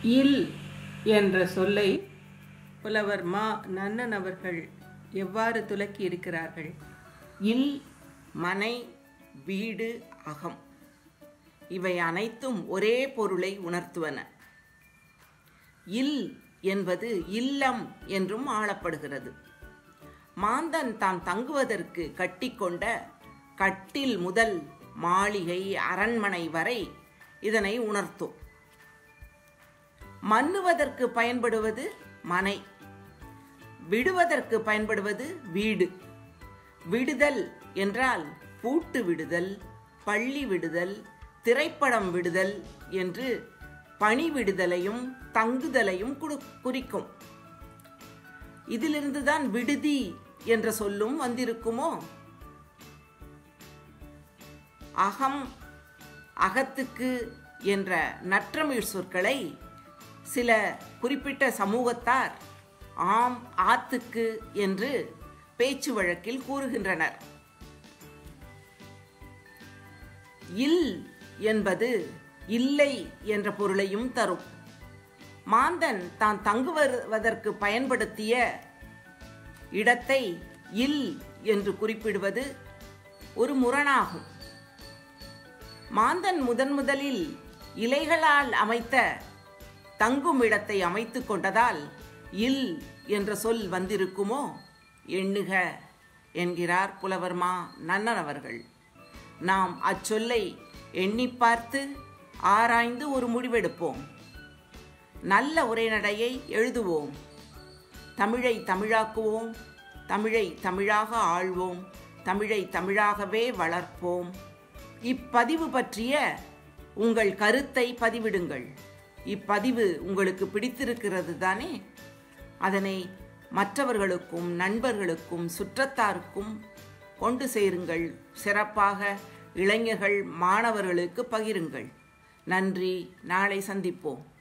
இல் என்ற சொல்லை புலவர் மா நன்னன் அவர்கள் எவ்வாறு துலக்கி இருக்கிறார்கள் இல் மனை வீடு அகம் இவை அனைத்தும் ஒரே பொருளை உணர்த்துவன இல் என்பது இல்லம் என்றும் ஆளப்படுகிறது மாந்தன் தாம் தங்குவதற்கு கட்டிக்கொண்ட கட்டில் முதல் மாளிகை அரண்மனை வரை இதனை உணர்த்தும் மன்னுவதற்கு பயன்படுவது மனை விடுவதற்கு பயன்படுவது வீடு விடுதல் என்றால் பூட்டு விடுதல் பள்ளி விடுதல் திரைப்படம் விடுதல் என்று பணி விடுதலையும் தங்குதலையும் குடு- குறிக்கும் இதிலிருந்துதான் விடுதி என்ற சொல்லும் வந்திருக்குமோ அகம் அகத்துக்கு என்ற நற்றமிழ் சொற்களை சில குறிப்பிட்ட சமூகத்தார் ஆம் ஆத்துக்கு என்று பேச்சு வழக்கில் கூறுகின்றனர் இல் என்பது இல்லை என்ற பொருளையும் தரும் மாந்தன் தான் தங்குவதற்கு பயன்படுத்திய இடத்தை இல் என்று குறிப்பிடுவது ஒரு முரணாகும் மாந்தன் முதன் முதலில் இலைகளால் அமைத்த தங்கும் இடத்தை அமைத்துக் கொண்டதால் இல் என்ற சொல் வந்திருக்குமோ எண்ணுக என்கிறார் புலவர் மா நன்னன் அவர்கள் நாம் அச்சொல்லை எண்ணி பார்த்து ஆராய்ந்து ஒரு முடிவெடுப்போம் நல்ல உரைநடையை எழுதுவோம் தமிழை தமிழாக்குவோம் தமிழை தமிழாக ஆள்வோம் தமிழை தமிழாகவே வளர்ப்போம் இப்பதிவு பற்றிய உங்கள் கருத்தை பதிவிடுங்கள் இப்பதிவு உங்களுக்கு பிடித்திருக்கிறது தானே அதனை மற்றவர்களுக்கும் நண்பர்களுக்கும் சுற்றத்தாருக்கும் கொண்டு சேருங்கள் சிறப்பாக இளைஞர்கள் மாணவர்களுக்கு பகிருங்கள் நன்றி நாளை சந்திப்போம்